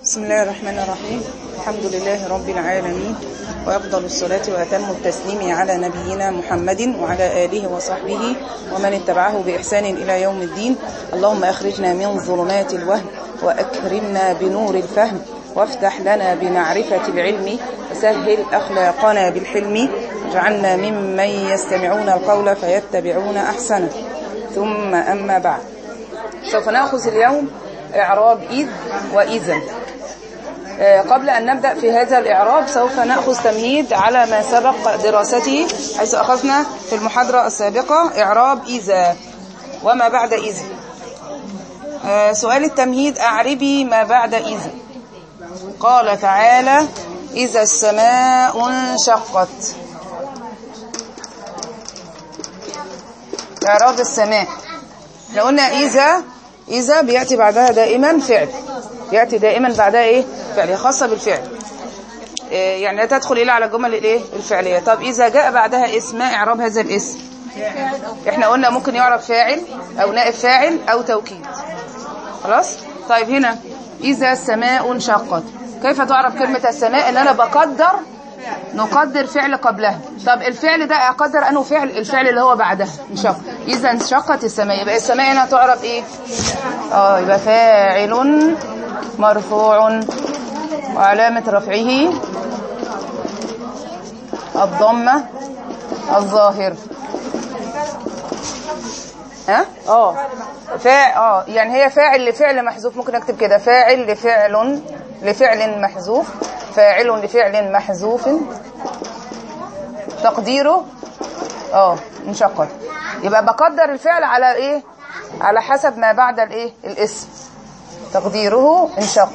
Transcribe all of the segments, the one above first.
بسم الله الرحمن الرحيم الحمد لله رب العالمين وأفضل الصلاة وأتم التسليم على نبينا محمد وعلى آله وصحبه ومن اتبعه بإحسان إلى يوم الدين اللهم أخرجنا من ظلمات الوهم وأكرمنا بنور الفهم وافتح لنا بمعرفة العلم وسهل أخلاقنا بالحلم واجعلنا ممن يستمعون القول فيتبعون أحسنه ثم أما بعد سوف نأخذ اليوم إعراب إذ وإذا قبل أن نبدأ في هذا الإعراب سوف نأخذ تمهيد على ما سبق دراسته حيث أخذنا في المحاضرة السابقة إعراب إذا وما بعد إذا سؤال التمهيد أعربي ما بعد إذا قال تعالى إذا السماء انشقت إعراب السماء لو قلنا إذا إذا بيأتي بعدها دائما فعل يأتي دائما بعدها إيه فعل خاصة بالفعل إيه يعني لا تدخل إلا على الجمل الإيه الفعلية طب إذا جاء بعدها اسم ما إعراب هذا الاسم إحنا قلنا ممكن يعرب فاعل أو نائب فاعل أو توكيد خلاص طيب هنا إذا السماء انشقت كيف تعرف كلمة السماء إن أنا بقدر نقدر فعل قبلها طب الفعل ده أقدر أنه فعل الفعل اللي هو بعدها انشق إذا انشقت السماء يبقى السماء هنا تعرف إيه آه يبقى فاعل مرفوع وعلامة رفعه الضمة الظاهر ها اه فاعل اه يعني هي فاعل لفعل محذوف ممكن اكتب كده فاعل لفعل لفعل محذوف فاعل لفعل محذوف تقديره اه انشقت يبقى بقدر الفعل على ايه على حسب ما بعد الايه الاسم تقديره انشق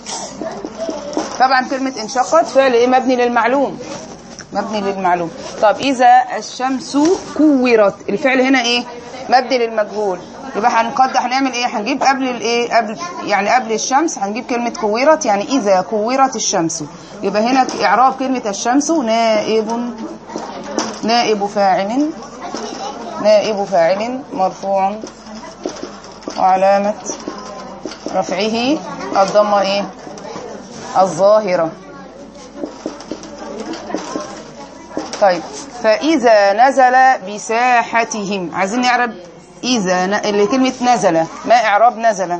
طبعا كلمة انشقت فعل ايه مبني للمعلوم مبني للمعلوم طب اذا الشمس كورت الفعل هنا ايه مبني للمجهول يبقى هنقدر هنعمل ايه هنجيب قبل الايه قبل يعني قبل الشمس هنجيب كلمة كورت يعني اذا كورت الشمس يبقى هنا اعراب كلمة الشمس نائب نائب فاعل نائب فاعل مرفوع وعلامة رفعه الضمة ايه الظاهرة طيب فإذا نزل بساحتهم عايزين نعرب إذا اللي كلمة نزل ما إعراب نزل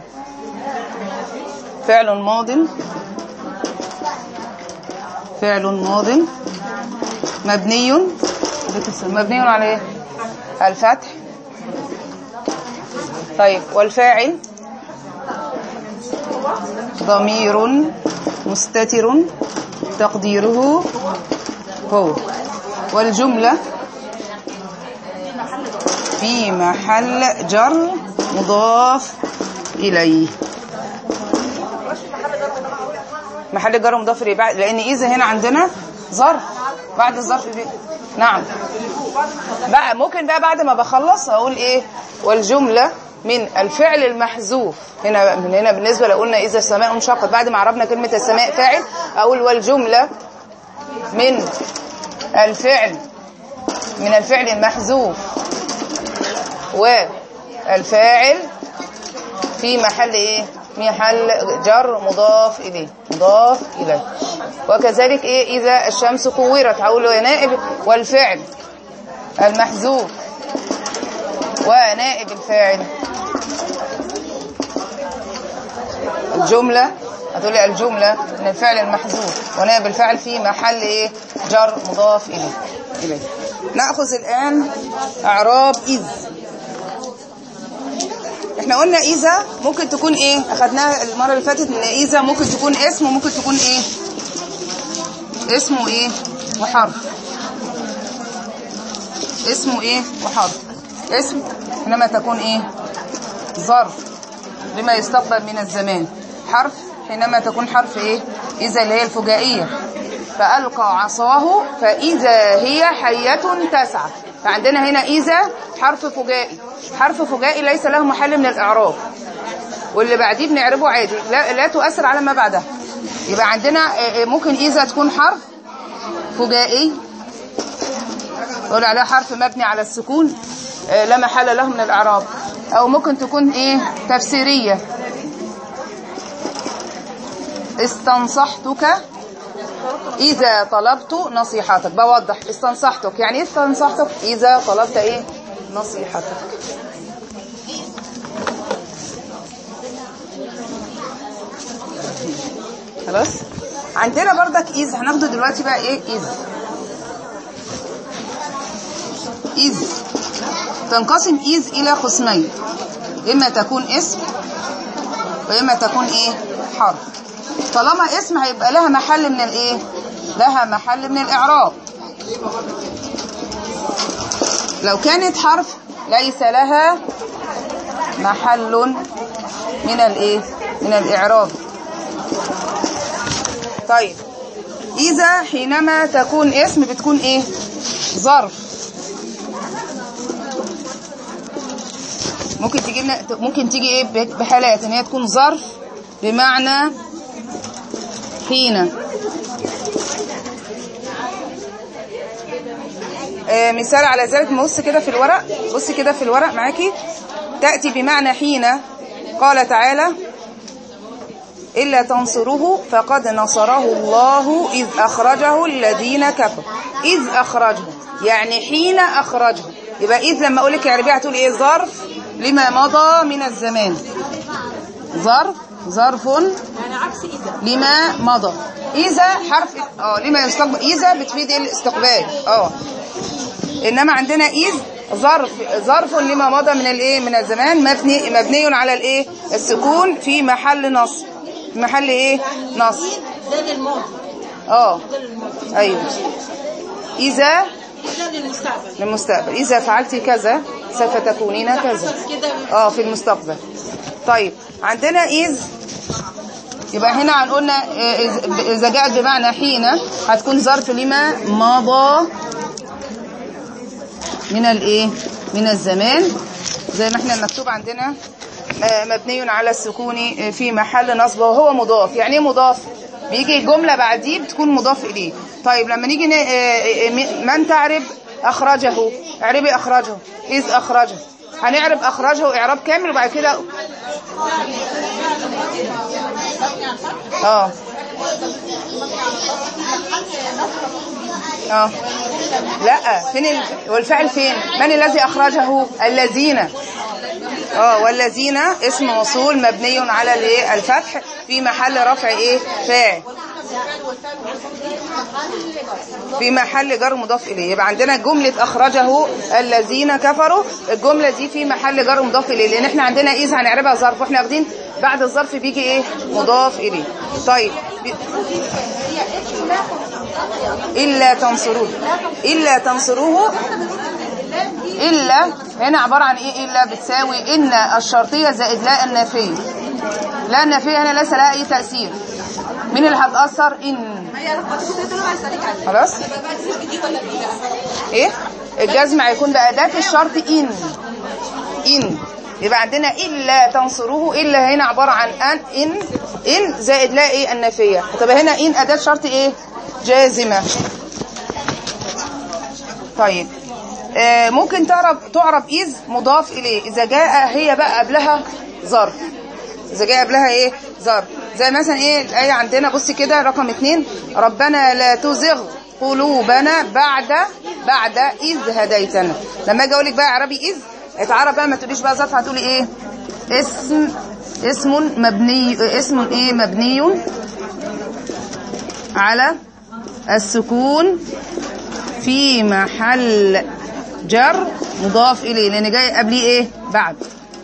فعل ماض فعل ماض مبني مبني على ايه الفتح طيب والفاعل ضمير مستتر تقديره هو والجملة في محل جر مضاف إليه محل جر مضاف إليه بعد لأن إذا هنا عندنا ظرف بعد الظرف بي. نعم بقى ممكن بقى بعد ما بخلص أقول إيه والجملة من الفعل المحذوف هنا من هنا بالنسبة لو قلنا إذا السماء انشقت بعد ما عرفنا كلمة السماء فاعل أقول والجملة من الفعل من الفعل المحذوف والفاعل في محل ايه محل جر مضاف اليه مضاف اليه وكذلك ايه اذا الشمس كورت هقول له نائب والفعل المحذوف ونائب الفاعل الجملة هتقول لي الجملة من الفعل المحذوف ونائب الفاعل في محل ايه جر مضاف اليه اليه ناخذ الان اعراب اذ احنا قلنا اذا ممكن تكون ايه اخدناها المره اللي فاتت ان اذا ممكن تكون اسم وممكن تكون ايه اسمه ايه وحرف اسمه ايه وحرف اسم انما تكون ايه ظرف لما يستقبل من الزمان حرف حينما تكون حرف ايه اذا اللي هي الفجائيه فالقى عصاه فاذا هي حيه تسعى فعندنا هنا اذا حرف فجائي حرف فجائي ليس له محل من الاعراب واللي بعديه بنعربه عادي لا, لا تؤثر على ما بعدها يبقى عندنا ممكن اذا تكون حرف فجائي نقول عليها حرف مبني على السكون لا محل له من الاعراب او ممكن تكون ايه تفسيريه استنصحتك إذا طلبت نصيحتك بوضح استنصحتك يعني إيه استنصحتك إذا طلبت إيه نصيحتك خلاص عندنا بردك إذ هناخده دلوقتي بقى إيه إذ إذ تنقسم إذ إلى قسمين إما تكون اسم وإما تكون إيه حرف طالما اسم هيبقى لها محل من الإيه لها محل من الإعراب لو كانت حرف ليس لها محل من الإيه من الإعراب طيب إذا حينما تكون اسم بتكون إيه ظرف ممكن تيجي لنا ممكن تيجي ايه بحالات ان هي تكون ظرف بمعنى حين آه مثال على ذلك بص كده في الورق بص كده في الورق معاكي تأتي بمعنى حين قال تعالى إلا تنصروه فقد نصره الله إذ أخرجه الذين كفروا إذ أخرجه يعني حين أخرجه يبقى إذ لما أقول لك اعربيها هتقول إيه ظرف لما مضى من الزمان ظرف ظرف يعني عكس إذا لما مضى إذا حرف اه لما يستقبل إذا بتفيد الاستقبال اه إنما عندنا إذ ظرف ظرف لما مضى من الايه من الزمان مبني مبني على الايه السكون في محل نصب في محل ايه نصب ده للماضي اه ده للماضي ايوه إذا ده للمستقبل للمستقبل إذا فعلت كذا سوف تكونين كذا كده اه في المستقبل طيب عندنا إذ يبقى هنا عن قلنا آه، إذ- إذا جاءت بمعنى حين هتكون ظرف لما مضى من الايه من الزمان زي ما احنا مكتوب عندنا آه، مبني على السكون آه، في محل نصب وهو مضاف يعني ايه مضاف بيجي جملة بعديه بتكون مضاف إليه طيب لما نيجي ن- آه، آه، م- من تعرب أخرجه اعربي أخرجه إذ أخرجه هنعرب أخرجه إعراب كامل وبعد كده اه اه لا فين ال... والفعل فين من الذي اخرجه الذين اه والذين اسم موصول مبني على الايه الفتح في محل رفع ايه فاعل في محل جر مضاف اليه يبقى عندنا جمله اخرجه الذين كفروا الجمله دي في محل جر مضاف اليه لان احنا عندنا اذ هنعربها ظرف واحنا واخدين بعد الظرف بيجي ايه مضاف اليه طيب بي- إلا تنصروه إلا تنصروه إلا هنا عبارة عن إيه إلا بتساوي إن الشرطية زائد لا النافية لا النافية هنا ليس لها أي تأثير مين اللي هتأثر إن خلاص إيه الجزم هيكون بأداة الشرط إن إن يبقى عندنا إلا تنصروه إلا هنا عبارة عن أن إن إن زائد لا إيه النافية طب هنا إن أداة شرط إيه جازمة طيب آه ممكن تعرب تعرب إذ مضاف إليه إذا جاء هي بقى قبلها ظرف إذا جاء قبلها إيه ظرف زي مثلا إيه الآية عندنا بصي كده رقم اتنين ربنا لا تزغ قلوبنا بعد بعد إذ هديتنا لما أجي أقول لك بقى عربي إذ اتعرب بقى ما تقوليش بقى ظرف هتقولي إيه اسم اسم مبني اسم إيه مبني على السكون في محل جر مضاف إليه لأن جاي قبليه إيه بعد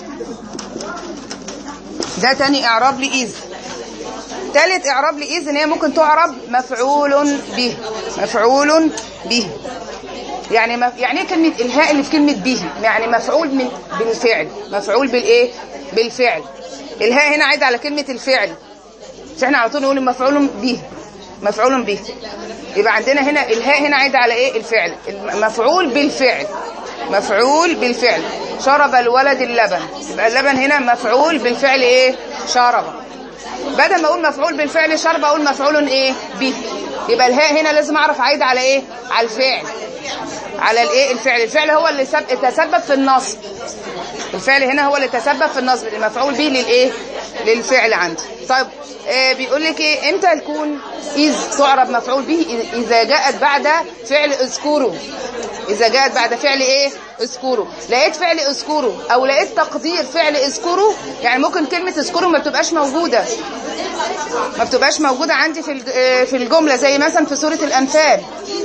ده تاني إعراب لإذ تالت إعراب لإذ إن هي ممكن تعرب مفعول به مفعول به يعني مف... يعني ايه كلمة الهاء اللي في كلمة به يعني مفعول من بالفعل مفعول بالإيه بالفعل الهاء هنا عايدة على كلمة الفعل مش احنا على طول نقول مفعول به مفعول به يبقى عندنا هنا الهاء هنا عايده على ايه الفعل مفعول بالفعل مفعول بالفعل شرب الولد اللبن يبقى اللبن هنا مفعول بالفعل ايه شرب بدل ما اقول مفعول بالفعل شرب اقول مفعول ايه به يبقى الهاء هنا لازم اعرف عايده على ايه على الفعل على الايه الفعل الفعل هو اللي سب... تسبب في النصب الفعل هنا هو اللي تسبب في النصب المفعول به للايه للفعل عندي طيب آه بيقول لك ايه امتى يكون اذ تعرب مفعول به إذ- اذا جاءت بعد فعل اذكره اذا جاءت بعد فعل ايه اذكره لقيت فعل اذكره او لقيت تقدير فعل اذكره يعني ممكن كلمه اذكره ما بتبقاش موجوده ما بتبقاش موجوده عندي في الج- آه، في الجمله زي مثلا في سوره الانفال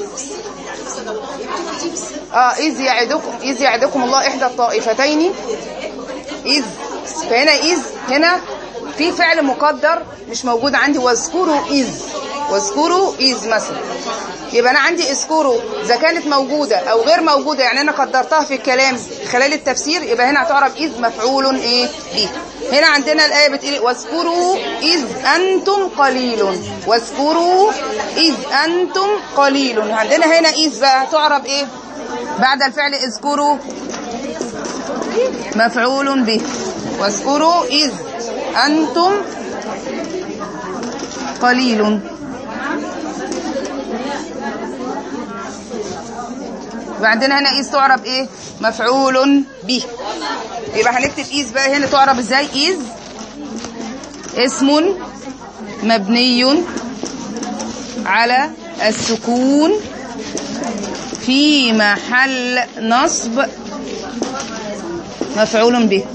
اه اذ يعدكم اذ يعدكم الله احدى الطائفتين إذ فهنا إذ هنا في فعل مقدر مش موجود عندي واذكروا إذ واذكروا إذ مثلا يبقى أنا عندي اذكروا إذا كانت موجودة أو غير موجودة يعني أنا قدرتها في الكلام خلال التفسير يبقى هنا هتعرف إذ مفعول إيه به هنا عندنا الآية بتقول إيه؟ واذكروا إذ أنتم قليل واذكروا إذ أنتم قليل عندنا هنا إذ بقى تعرف إيه بعد الفعل اذكروا مفعول به واذكروا إذ أنتم قليل وعندنا هنا إذ تعرب إيه مفعول به يبقى هنكتب إذ بقى هنا تعرب إزاي إذ اسم مبني على السكون في محل نصب مفعول به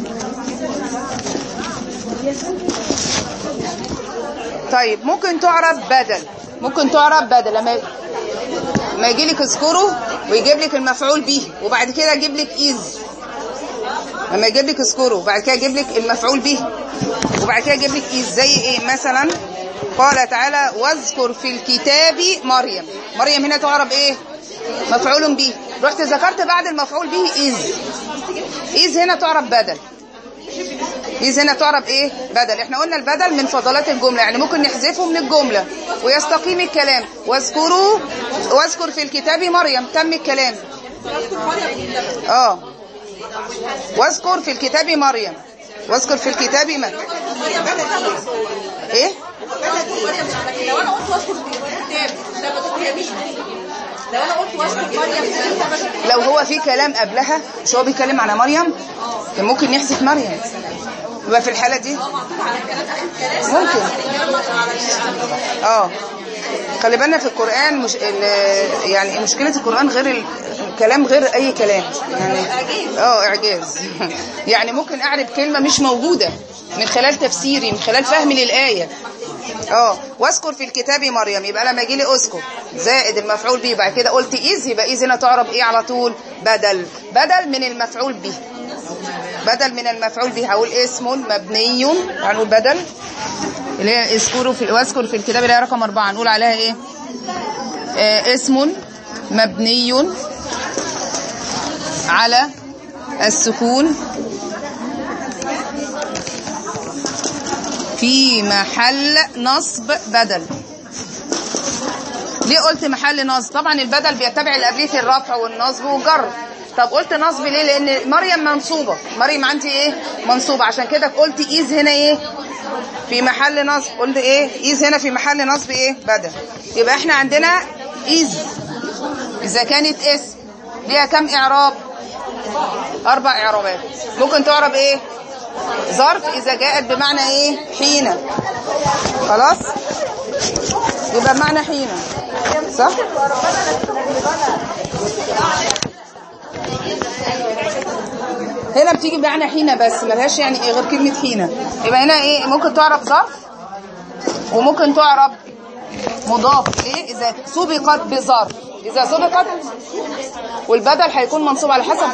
طيب ممكن تعرب بدل ممكن تعرب بدل لما ما يجي لك اذكره ويجيب لك المفعول به وبعد كده يجيب لك اذ لما يجيب لك اذكره وبعد كده يجيب لك المفعول به وبعد كده يجيب لك اذ زي ايه مثلا قال تعالى واذكر في الكتاب مريم مريم هنا تعرب ايه مفعول به رحت ذكرت بعد المفعول به اذ إذ هنا تعرف بدل إذ هنا تعرف إيه بدل إحنا قلنا البدل من فضلات الجملة يعني ممكن نحذفه من الجملة ويستقيم الكلام واذكروا واذكر في الكتاب مريم تم الكلام آه واذكر في الكتاب مريم واذكر في الكتاب ما إيه لو انا قلت واذكر في الكتاب ده ما تتكلميش لو انا قلت واذكر مريم ده ما تتكلميش. لو هو في كلام قبلها مش هو بيتكلم على مريم كان ممكن يحذف مريم يبقى في الحالة دي ممكن اه خلي بالنا في القرآن مش ال- يعني مشكلة القرآن غير ال- الكلام غير أي كلام يعني اه إعجاز يعني ممكن أعرف كلمة مش موجودة من خلال تفسيري من خلال فهمي للآية اه واذكر في الكتاب مريم يبقى لما يجي لي اذكر زائد المفعول به بعد كده قلت اذ يبقى اذ هنا تعرب ايه على طول بدل بدل من المفعول به بدل من المفعول به هقول اسم مبني هنقول بدل اللي هي اذكروا في واذكر في الكتاب اللي هي رقم أربعة نقول عليها ايه آه اسم مبني على السكون في محل نصب بدل ليه قلت محل نصب طبعا البدل بيتبع اللي قبليه الرفع والنصب والجر طب قلت نصب ليه لان مريم منصوبه مريم عندي ايه منصوبه عشان كده قلت ايز هنا ايه في محل نصب قلت ايه ايز هنا في محل نصب ايه بدل يبقى احنا عندنا ايز اذا كانت اسم ليها كم اعراب اربع اعرابات ممكن تعرب ايه ظرف اذا جاءت بمعنى ايه حين خلاص يبقى بمعنى حين صح هنا بتيجي بمعنى حين بس ملهاش يعني ايه غير كلمة حين يبقى هنا ايه ممكن تعرب ظرف وممكن تعرب مضاف ايه اذا سبقت بظرف اذا سبقت والبدل هيكون منصوب على حسب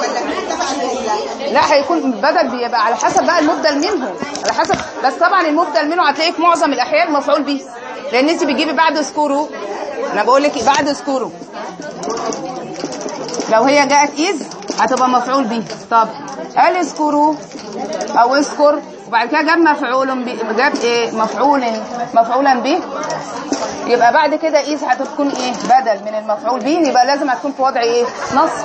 لا هيكون البدل بيبقى على حسب بقى المبدل منه على حسب بس طبعا المبدل منه هتلاقيه في معظم الاحيان مفعول به لان انت بتجيبي بعد اذكروا انا بقول لك بعد اذكروا لو هي جاءت اذ هتبقى مفعول به طب قال اذكروا او اذكر وبعد كده جاب مفعول به جاب ايه مفعول مفعولا به يبقى بعد كده اذ هتكون ايه بدل من المفعول به يبقى لازم هتكون في وضع ايه نصب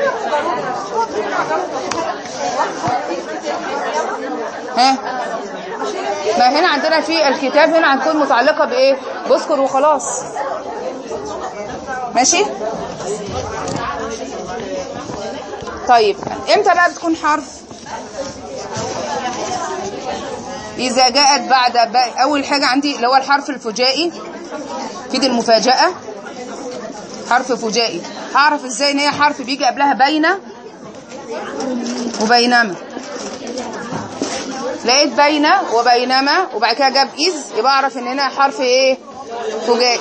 ها ما هنا عندنا في الكتاب هنا هتكون متعلقة بايه بذكر وخلاص ماشي طيب امتى بقى بتكون حرف إذا جاءت بعد ب- أول حاجة عندي اللي هو الحرف الفجائي في دي المفاجأة حرف فجائي هعرف ازاي ان هي حرف بيجي قبلها بين وبينما لقيت بين وبينما وبعد كده جاب إذ يبقى أعرف إن هنا حرف إيه فجائي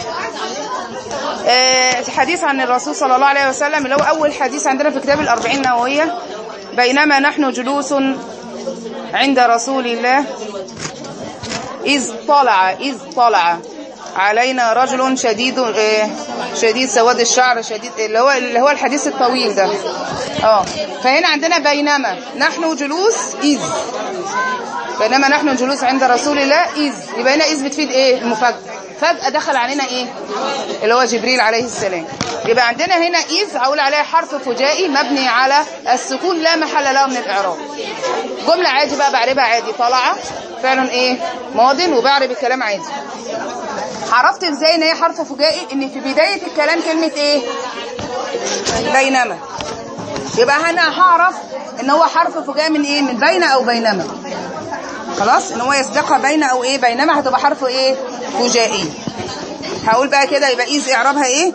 آه، حديث عن الرسول صلى الله عليه وسلم اللي هو أول حديث عندنا في كتاب الأربعين النووية بينما نحن جلوس عند رسول الله إذ طلع إذ طلع علينا رجل شديد آه، شديد سواد الشعر شديد اللي هو اللي هو الحديث الطويل ده اه فهنا عندنا بينما نحن جلوس إذ بينما نحن جلوس عند رسول الله إذ يبقى هنا إذ بتفيد إيه المفاجأة فجأة دخل علينا إيه اللي هو جبريل عليه السلام يبقى عندنا هنا إذ هقول عليها حرف فجائي مبني على السكون لا محل له من الإعراب جملة عادي بقى بعربها عادي طالعة فعلا إيه ماض وبعرب الكلام عادي عرفت ازاي ان هي حرف فجائي ان في بداية الكلام كلمة ايه بينما يبقى انا هعرف ان هو حرف فجائي من ايه من بين او بينما خلاص ان هو يسبقها بين او ايه بينما هتبقى حرف ايه فجائي هقول بقى كده يبقى ايز اعرابها ايه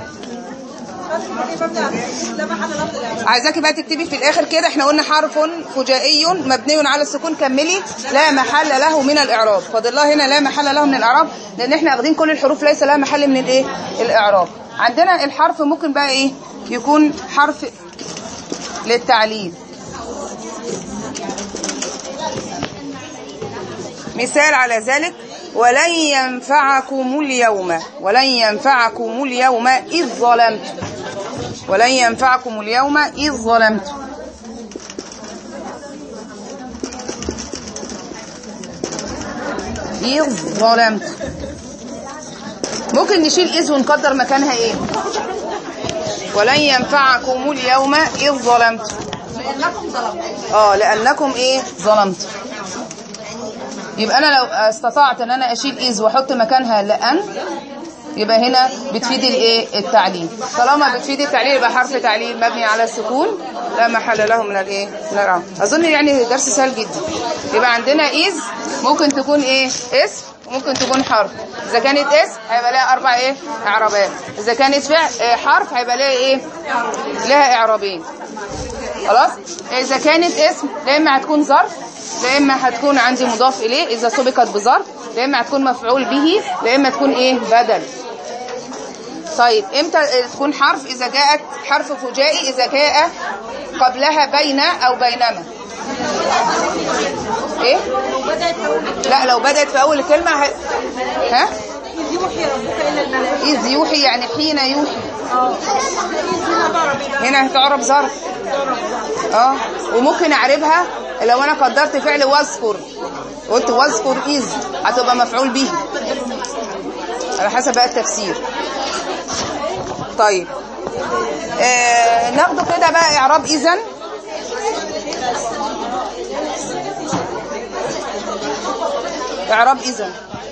عايزاكي بقى تكتبي في الاخر كده احنا قلنا حرف فجائي مبني على السكون كملي لا محل له من الاعراب فاضل لها هنا لا محل له من الاعراب لان احنا واخدين كل الحروف ليس لها محل من الايه الاعراب عندنا الحرف ممكن بقى ايه يكون حرف للتعليل مثال على ذلك ولن ينفعكم اليوم ولن ينفعكم اليوم إذ ظلمتم ولن ينفعكم اليوم إذ ظلمتم إذ ظلمتم ممكن نشيل إذ ونقدر مكانها إيه ولن ينفعكم اليوم إذ ظلمتم لأنكم ظلمتم اه لأنكم إيه ظلمتم يبقى أنا لو استطعت أن أنا أشيل إذ وأحط مكانها لأن يبقى هنا بتفيد الايه التعليل طالما بتفيد التعليل يبقى حرف تعليل مبني على السكون لا محل له من الايه من الاعراب اظن يعني درس سهل جدا يبقى عندنا اذ ممكن تكون ايه اسم وممكن تكون حرف اذا كانت اسم هيبقى لها اربع ايه اعرابات اذا كانت فعل آه، حرف هيبقى لها ايه لها اعرابين خلاص اذا كانت اسم لا اما هتكون ظرف لا اما هتكون عندي مضاف اليه اذا سبقت بظرف لا اما هتكون مفعول به لا اما تكون ايه بدل طيب امتى تكون حرف اذا جاءت حرف فجائي اذا جاء قبلها بين او بينما ايه لا لو بدأت في اول الكلمة ه... ها يوحي ربك إلى الملائكة اذ يوحي يعني حين يوحي هنا ضرب هنا هتعرب ظرف اه وممكن اعربها لو انا قدرت فعل واذكر قلت واذكر اذ هتبقى مفعول به على حسب بقى التفسير طيب آه ناخده كده بقى اعراب اذا اعراب اذا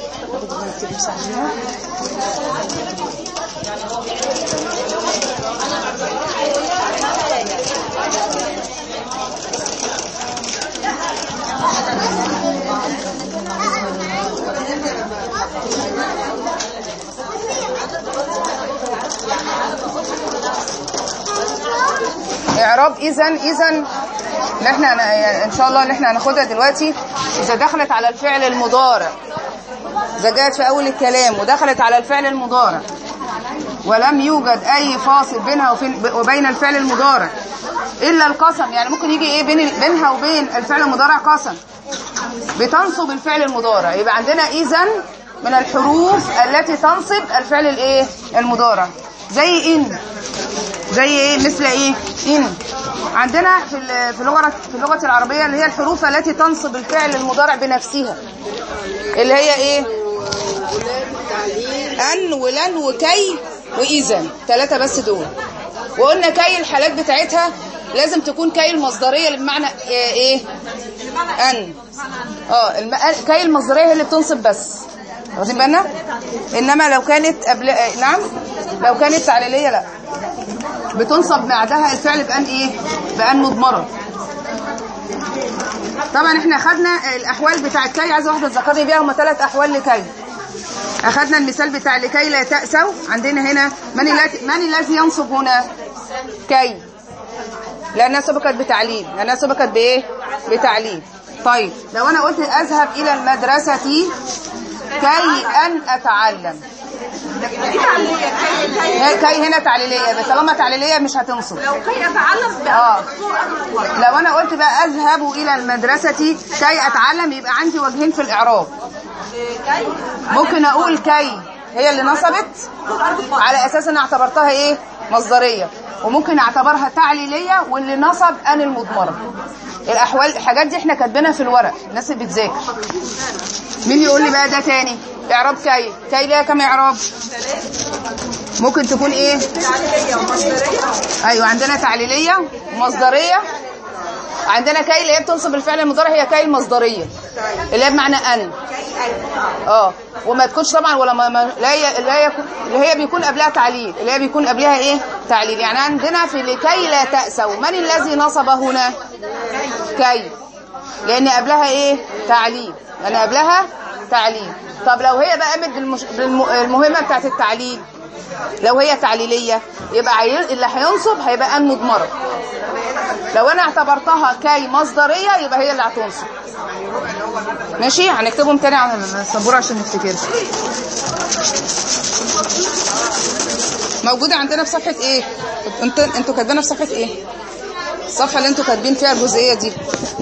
اعراب اذا اذا اللي احنا هن- يعني ان شاء الله اللي احنا هناخدها دلوقتي اذا دخلت على الفعل المضارع اذا جاءت في اول الكلام ودخلت على الفعل المضارع ولم يوجد اي فاصل بينها وفين وبين الفعل المضارع الا القسم يعني ممكن يجي ايه بين بينها وبين الفعل المضارع قسم بتنصب الفعل المضارع يبقى عندنا اذا من الحروف التي تنصب الفعل الايه المضارع زي ان زي ايه مثل ايه ان عندنا في ال- في اللغه في اللغه العربيه اللي هي الحروف التي تنصب الفعل المضارع بنفسها اللي هي ايه ان ولن وكي واذا ثلاثه بس دول وقلنا كي الحالات بتاعتها لازم تكون كي المصدريه بمعنى ايه, إيه؟ ان اه الم... كي المصدريه هي اللي بتنصب بس واخدين بالنا انما لو كانت قبل آه، نعم لو كانت تعليليه لا بتنصب بعدها الفعل بان ايه بان مضمره طبعا احنا خدنا الاحوال بتاعت كي عايزه واحده تذكرني بيها هم ثلاث احوال لكي اخدنا المثال بتاع لكي لا تأسوا عندنا هنا من الذي من الذي ينصب هنا كي لانها سبقت بتعليل لانها سبقت بايه بتعليل طيب لو انا قلت اذهب الى المدرسه كي ان اتعلم دي تعليليه كي كي هي كي هنا تعليليه بس طالما تعليليه مش هتنصب لو كي اتعلم اه بقى دكتور أنا لو انا قلت بقى اذهب الى المدرسه كي اتعلم يبقى عندي وجهين في الاعراب كي ممكن اقول كي هي اللي نصبت على اساس ان اعتبرتها ايه مصدريه وممكن اعتبرها تعليليه واللي نصب ان المضمره الاحوال الحاجات دي احنا كاتبينها في الورق الناس اللي بتذاكر مين يقول لي بقى ده تاني اعراب كي كي ليها كام اعراب ممكن تكون ايه تعليليه ومصدريه ايوه عندنا تعليليه ومصدريه عندنا كي اللي هي بتنصب الفعل المضارع هي كي المصدريه اللي هي بمعنى ان اه وما تكونش طبعا ولا ما ما لا هي لا يكون اللي هي بيكون قبلها تعليل اللي هي بيكون قبلها ايه تعليل يعني عندنا في لكي لا تأسوا من الذي نصب هنا كي لان قبلها ايه تعليل لان قبلها تعليل طب لو هي بقى قامت بالمش... بالمهمه بتاعت التعليل لو هي تعليليه يبقى عي... اللي هينصب هيبقى ان مضمره لو انا اعتبرتها كي مصدريه يبقى هي اللي هتنصب ماشي هنكتبهم تاني على السبوره عشان نفتكر موجوده عندنا في صفحه ايه انتوا انتوا كاتبينها في صفحه ايه الصفحه اللي انتوا كاتبين فيها الجزئيه دي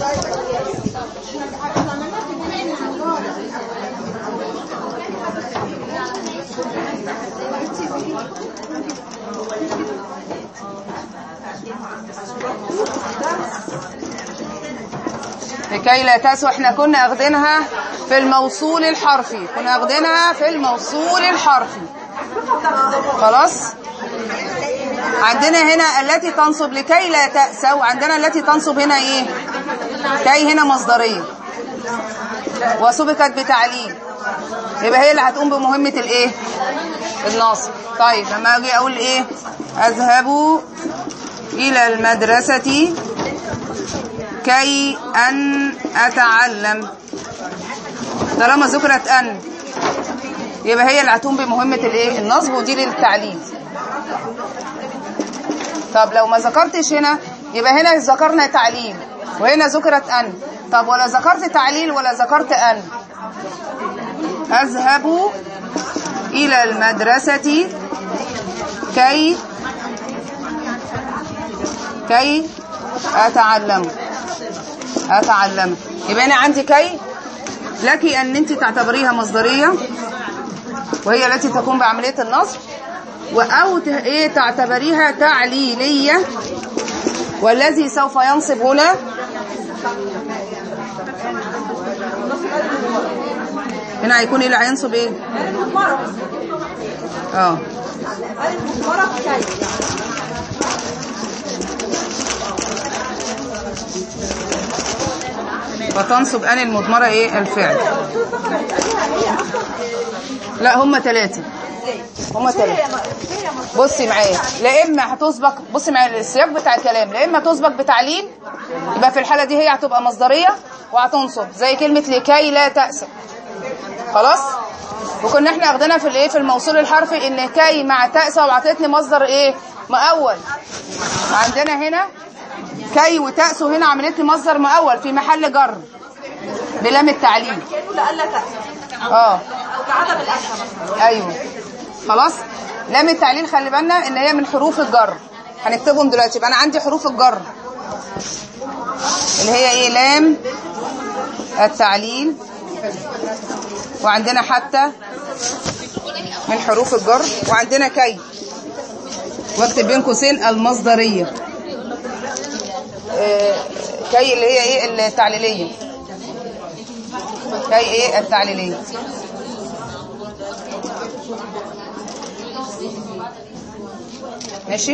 لكي لا تسوى احنا كنا اخدينها في الموصول الحرفي كنا اخدينها في الموصول الحرفي خلاص عندنا هنا التي تنصب لكي لا تأسوا عندنا التي تنصب هنا ايه كي هنا مصدرية وسبقت بتعليل يبقى هي اللي هتقوم بمهمة الايه النصب طيب لما اجي اقول ايه اذهب الى المدرسة كي أن أتعلم طالما ذكرت أن يبقى هي اللي هتقوم بمهمة الايه النصب ودي للتعليل طب لو ما ذكرتش هنا يبقى هنا ذكرنا تعليل وهنا ذكرت أن طب ولا ذكرت تعليل ولا ذكرت أن أذهب إلى المدرسة كي كي أتعلم أتعلم يبقى أنا عندي كي لك أن أنت تعتبريها مصدرية وهي التي تقوم بعملية النصب أو ت- إيه تعتبريها تعليلية والذي سوف ينصب هنا هنا هيكون إيه اللي هينصب إيه؟ المضمره اه المضمره كي وتنصب أن المضمرة إيه الفعل لا هم ثلاثة هم ثلاثة بصي معايا لا إما هتسبق بصي معايا السياق بتاع الكلام لا إما تسبق بتعليل يبقى في الحالة دي هي هتبقى مصدرية وهتنصب زي كلمة لكي لا تأسف خلاص وكنا احنا اخدنا في الايه في الموصول الحرفي ان كي مع تأسى وعطتني مصدر ايه مؤول عندنا هنا كي وتأسو هنا عملت لي مصدر مؤول في محل جر بلام التعليل كانه لألا تأسى اه او كعدم الأسى مثلا ايوه خلاص لام التعليل خلي بالنا ان هي من حروف الجر هنكتبهم دلوقتي يبقى انا عندي حروف الجر اللي هي ايه لام التعليل وعندنا حتى من حروف الجر وعندنا كي واكتب بين قوسين المصدريه آه، كي اللي هي ايه التعليليه كي ايه التعليليه ماشي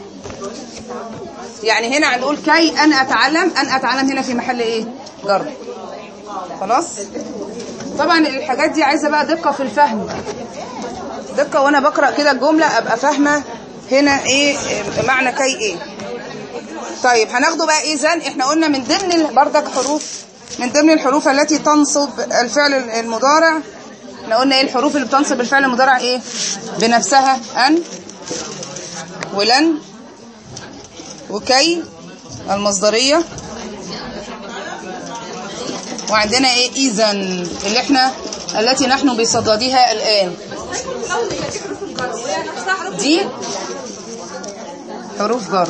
يعني هنا هنقول كي ان اتعلم ان اتعلم هنا في محل ايه جر خلاص طبعا الحاجات دي عايزه بقى دقه في الفهم دقه وانا بقرا كده الجمله ابقى فاهمه هنا ايه إيه معنى كي ايه طيب هناخده بقى اذا احنا قلنا من ضمن ال- بردك حروف من ضمن الحروف التي تنصب الفعل المضارع احنا قلنا ايه الحروف اللي بتنصب الفعل المضارع ايه بنفسها ان ولن وكي المصدرية وعندنا ايه اذا اللي احنا التي نحن بصددها الان دي حروف جر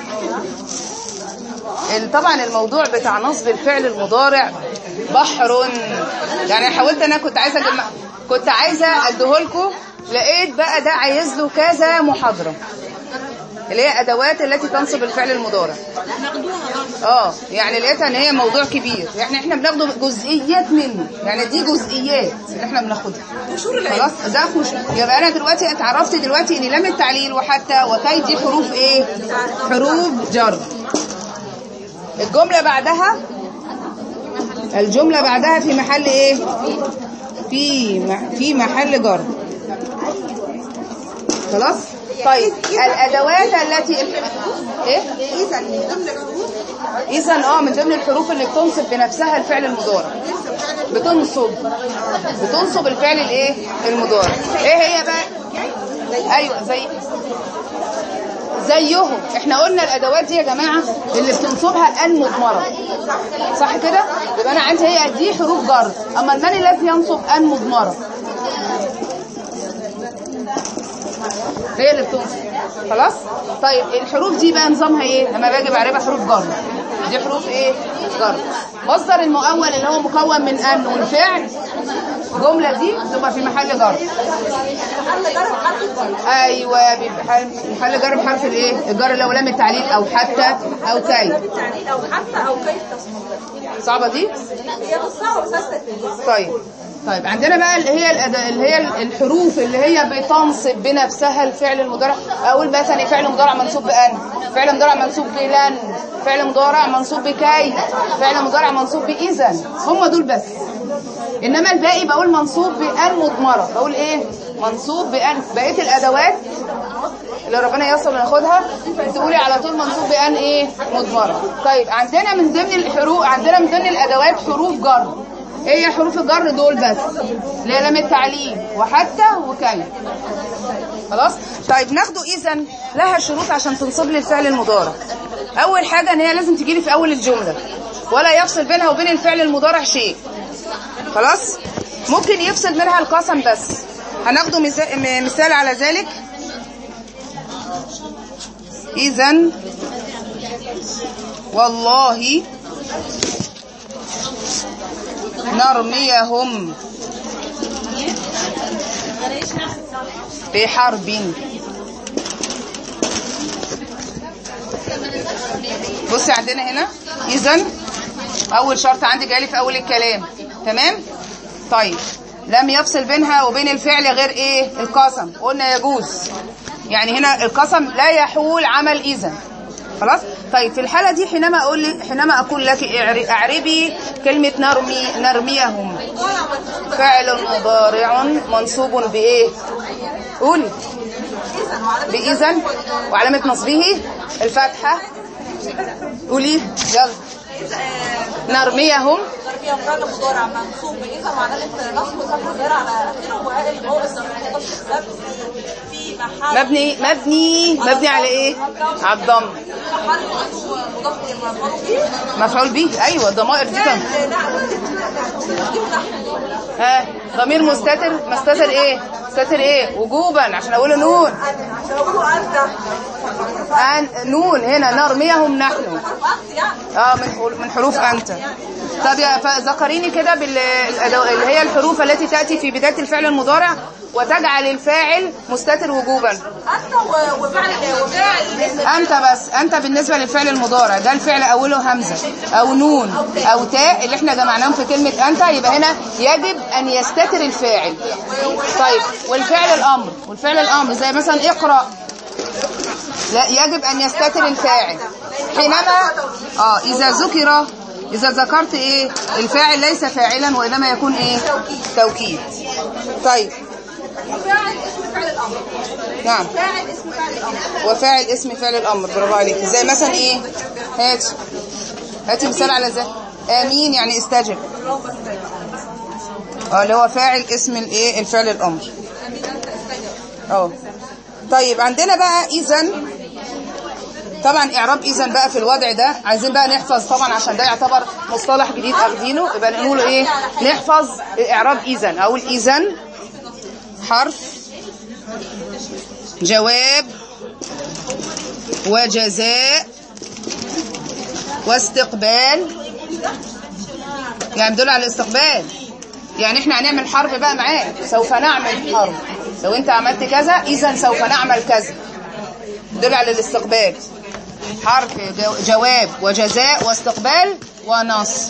ال- طبعا الموضوع بتاع نصب الفعل المضارع بحر يعني حاولت انا كنت عايزه اجمع كنت عايزه اديهولكم لقيت بقى ده عايز له كذا محاضره اللي هي ادوات التي تنصب الفعل المضارع اه يعني لقيتها ان هي موضوع كبير يعني احنا بناخده جزئيات منه يعني دي جزئيات اللي احنا بناخدها خلاص ده خش يبقى انا دلوقتي اتعرفت دلوقتي ان لام التعليل وحتى وكي دي حروف ايه حروف جر الجمله بعدها الجمله بعدها في محل ايه في م- في محل جر خلاص طيب الادوات التي ايه اذا من ضمن الحروف اذا اه من ضمن الحروف اللي بتنصب بنفسها الفعل المضارع بتنصب بتنصب الفعل الايه المضارع ايه هي بقى ايوه زي زيهم احنا قلنا الادوات دي يا جماعه اللي بتنصبها المضمره صح كده يبقى انا عندي هي دي حروف جر اما من الذي ينصب المضمره هي اللي بتنصب خلاص طيب الحروف دي بقى نظامها ايه لما باجي بعربها حروف جر دي حروف ايه جر مصدر المؤول اللي هو مكون من ان والفعل الجمله دي تبقى في محل جر محل جر حرف الجر ايوه بيبقى حل- محل جر بحرف الايه الجر اللي هو لام التعليل او حتى او كي التعليل او حتى او كيف تصميم صعبه دي هي مش صعبه بس تدريس طيب طيب عندنا بقى اللي هي الأد... اللي هي الحروف اللي هي بتنصب بنفسها الفعل المضارع اقول مثلا فعل مضارع منصوب بان فعل مضارع منصوب بلن فعل مضارع منصوب بكي فعل مضارع منصوب باذا هم دول بس انما الباقي بقول منصوب بان مضمره بقول ايه منصوب بان بقيه الادوات اللي ربنا ييسر ناخدها تقولي على طول منصوب بان ايه مضمره طيب عندنا من ضمن الحروف عندنا من ضمن الادوات حروف جر ايه هي حروف الجر دول بس اللي هي لام التعليم وحتى وكي خلاص طيب ناخده اذا لها شروط عشان تنصب لي الفعل المضارع اول حاجه ان هي لازم تجي لي في اول الجمله ولا يفصل بينها وبين الفعل المضارع شيء خلاص ممكن يفصل منها القسم بس هناخده مثال م- مثال على ذلك اذا والله نرميهم بحرب بصي عندنا هنا اذا اول شرط عندي جاي لي في اول الكلام تمام طيب لم يفصل بينها وبين الفعل غير ايه القسم قلنا يجوز يعني هنا القسم لا يحول عمل اذا خلاص طيب في الحاله دي حينما اقول لي حينما اقول لك اعر- اعربي كلمه نرمي نرميهم فعل مضارع منصوب بايه قولي باذا وعلامه نصبه الفتحه قولي يلا نرميهم تربية فعل مضارع منصوب بإذا معناه نصب فتحة غير على آخره وهاء الواو الضمير في محل مبني مبني مبني على ايه على الضم محل اسمه مضاف إلى مفعول به مفعول به ايوه الضمائر دي كم لا لا ها ضمير مستتر مستتر ايه مستتر ايه وجوبا عشان اقول نون عشان أقوله أنت أن نون هنا نرميهم نحن أنت يعني اه من حروف- من حروف انت طب يا فذكريني كده بالأدو... اللي هي الحروف التي تاتي في بدايه الفعل المضارع وتجعل الفاعل مستتر وجوبا أنت و- وفعل وفعل انت بس انت بالنسبه للفعل المضارع ده الفعل اوله همزه او نون او تاء اللي احنا جمعناهم في كلمه انت يبقى هنا يجب ان يستتر الفاعل طيب والفعل الامر والفعل الامر زي مثلا اقرا لا يجب ان يستتر الفاعل حينما اه اذا ذكر اذا ذكرت ايه الفاعل ليس فاعلا وانما يكون ايه توكيد طيب وفاعل اسم فعل الأمر نعم فاعل اسم فعل الأمر وفاعل اسم فعل الامر برافو عليك زي مثلا ايه هاتي هاتي مثال على ذلك امين يعني استجب اه اللي هو فاعل اسم الايه الفعل الامر اه طيب عندنا بقى اذا طبعا اعراب اذا بقى في الوضع ده عايزين بقى نحفظ طبعا عشان ده يعتبر مصطلح جديد اخدينه يبقى نقول ايه نحفظ اعراب اذا اقول اذا حرف جواب وجزاء واستقبال يعني دول على الاستقبال يعني احنا هنعمل حرف بقى معاه سوف نعمل حرف لو انت عملت كذا اذا سوف نعمل كذا دول على الاستقبال حرف جو- جواب وجزاء واستقبال ونص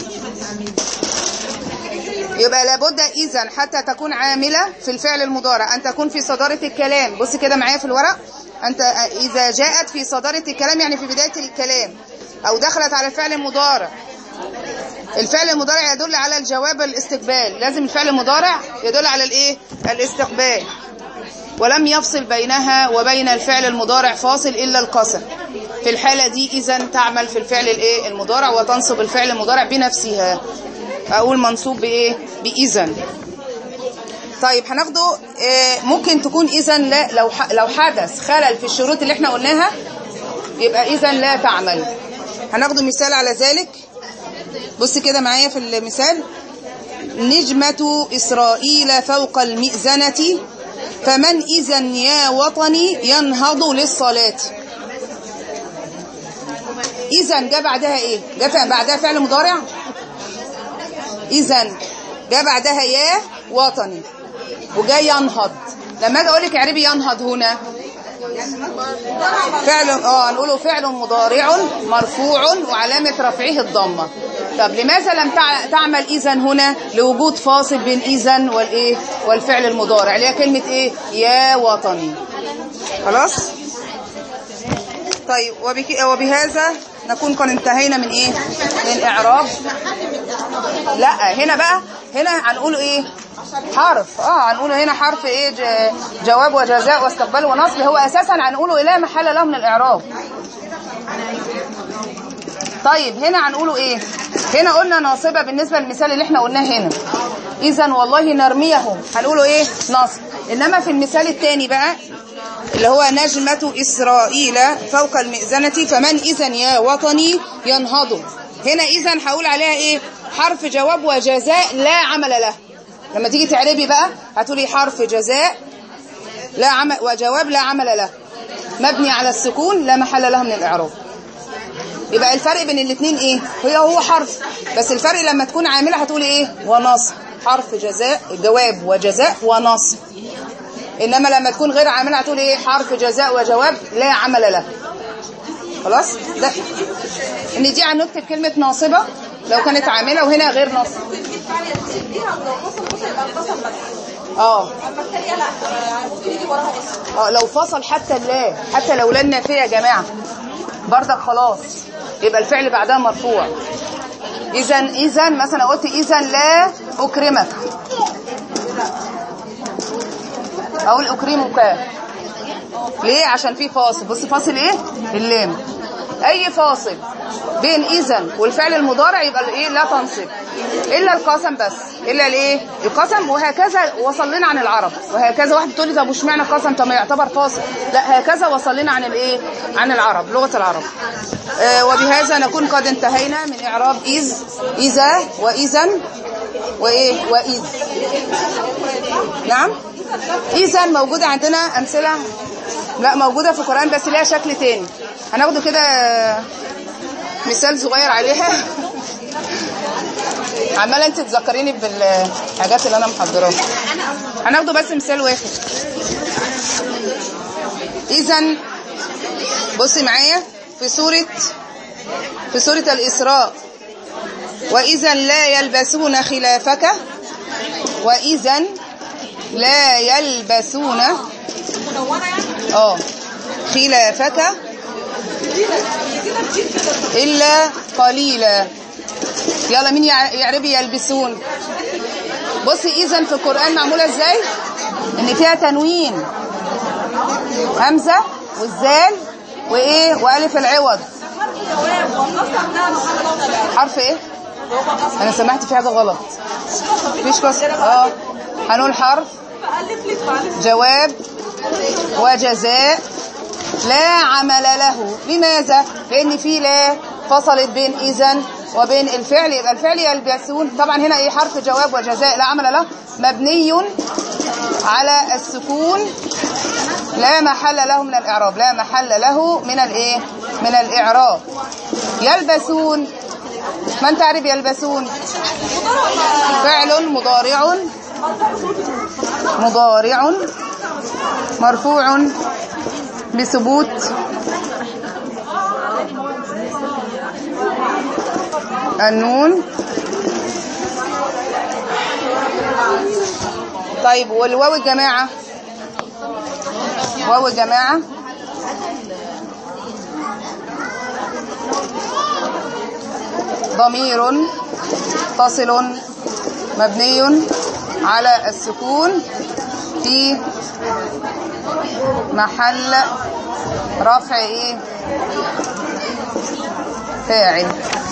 يبقى لابد اذا حتى تكون عامله في الفعل المضارع ان تكون في صداره الكلام بص كده معايا في الورق انت اذا جاءت في صداره الكلام يعني في بدايه الكلام او دخلت على الفعل المضارع الفعل المضارع يدل على الجواب والاستقبال لازم الفعل المضارع يدل على الايه الاستقبال ولم يفصل بينها وبين الفعل المضارع فاصل الا القسم في الحاله دي اذا تعمل في الفعل الايه المضارع وتنصب الفعل المضارع بنفسها اقول منصوب بايه باذا طيب هناخده آه، ممكن تكون اذا لا لو ح- لو حدث خلل في الشروط اللي احنا قلناها يبقى اذا لا تعمل هناخده مثال على ذلك بص كده معايا في المثال نجمة إسرائيل فوق المئذنة فمن إذا يا وطني ينهض للصلاة إذا جاء بعدها إيه جاء بعدها فعل مضارع إذا جاء بعدها يا وطني وجاي ينهض لما اجي اقول لك اعربي ينهض هنا فعل اه نقوله فعل مضارع مرفوع وعلامة رفعه الضمة طب لماذا لم تع- تعمل إذا هنا لوجود فاصل بين إذا والإيه والفعل المضارع اللي هي كلمة إيه يا وطني خلاص طيب وبك وبهذا نكون قد انتهينا من ايه من اعراب لا هنا بقى هنا هنقول ايه حرف اه هنقوله هنا حرف ايه ج- جواب وجزاء واستقبال ونصب هو اساسا هنقوله لا محل له من الاعراب طيب هنا هنقوله ايه هنا قلنا ناصبه بالنسبه للمثال اللي احنا قلناه هنا اذا والله نرميه هنقوله ايه نصب انما في المثال الثاني بقى اللي هو نجمة إسرائيل فوق المئذنة فمن إذا يا وطني ينهض هنا إذا هقول عليها إيه حرف جواب وجزاء لا عمل له لما تيجي تعربي بقى هتقولي حرف جزاء لا عمل وجواب لا عمل له مبني على السكون لا محل له من الإعراب يبقى الفرق بين الاثنين ايه هي هو حرف بس الفرق لما تكون عامله هتقولي ايه ونصب حرف جزاء جواب وجزاء ونصب انما لما تكون غير عامله هتقول ايه حرف جزاء وجواب لا عمل له خلاص ده ان دي هنكتب كلمه ناصبه لو كانت عامله وهنا غير ناصب الفعل يتصل بيها ولو فصل فصل يبقى القسم بس اه اما التانية لا يعني ممكن يجي وراها اسم اه لو فصل حتى لا حتى لو لا النافيه يا جماعه بردك خلاص يبقى الفعل بعدها مرفوع اذا اذا مثلا قلت اذا لا اكرمك اقول اكرمك ليه عشان في فاصل بص فاصل ايه اللام اي فاصل بين اذا والفعل المضارع يبقى الايه لا تنصب الا القسم بس الا الايه القسم وهكذا وصل لنا عن العرب وهكذا واحد تقول لي طب وش معنى قسم طب ما يعتبر فاصل لا هكذا وصل لنا عن الايه عن العرب لغه العرب آه وبهذا نكون قد انتهينا من اعراب اذ اذا واذا وايه واذ نعم اذا موجوده عندنا امثله لا موجوده في القران بس ليها شكل تاني هناخده كده مثال صغير عليها عماله انت تذكريني بالحاجات اللي انا محضراها هناخده بس مثال واحد اذا بصي معايا في سوره في سوره الاسراء واذا لا يلبسون خلافك واذا لا يلبسون مدونة يعني اه خلافك إلا قليلا يلا مين يع- يعربي يلبسون بصي إذا في القرآن معمولة إزاي إن فيها تنوين همزة والزال وإيه وألف العوض جواب والقسم ده محل له من الإعراب حرف إيه انا سمعت في حاجه غلط مفيش كسر اه هنقول حرف ألف لك معلش جواب وجزاء لا عمل له لماذا لان في لا فصلت بين اذا وبين الفعل يبقى الفعل يلبسون طبعا هنا ايه حرف جواب وجزاء لا عمل له مبني على السكون لا محل له من الاعراب لا محل له من الايه من الاعراب يلبسون من تعرف يلبسون فعل مضارع مضارع مرفوع بثبوت النون طيب والواو الجماعة واو الجماعة ضمير تصل مبني على السكون في محل رفع ايه فاعل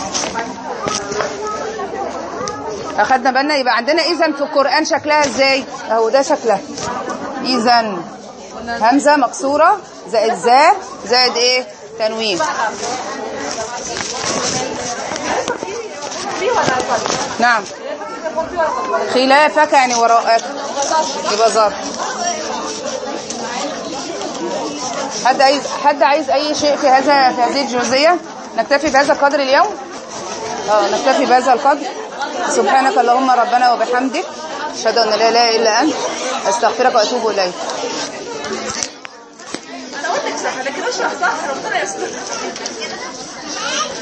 اخدنا بالنا يبقى عندنا اذا في القران شكلها ازاي اهو ده شكلها اذا همزه مكسوره زائد ذا زائد ايه تنوين في ولا طيب نعم خلافك يعني وراءك يبقى ظرف حد عايز حد عايز اي شيء في هذا في هذه الجزئيه نكتفي بهذا القدر اليوم اه نكتفي بهذا القدر سبحانك اللهم ربنا وبحمدك اشهد ان لا اله الا انت استغفرك واتوب اليك انا قلت لك صح لكن اشرح صح ربنا يستر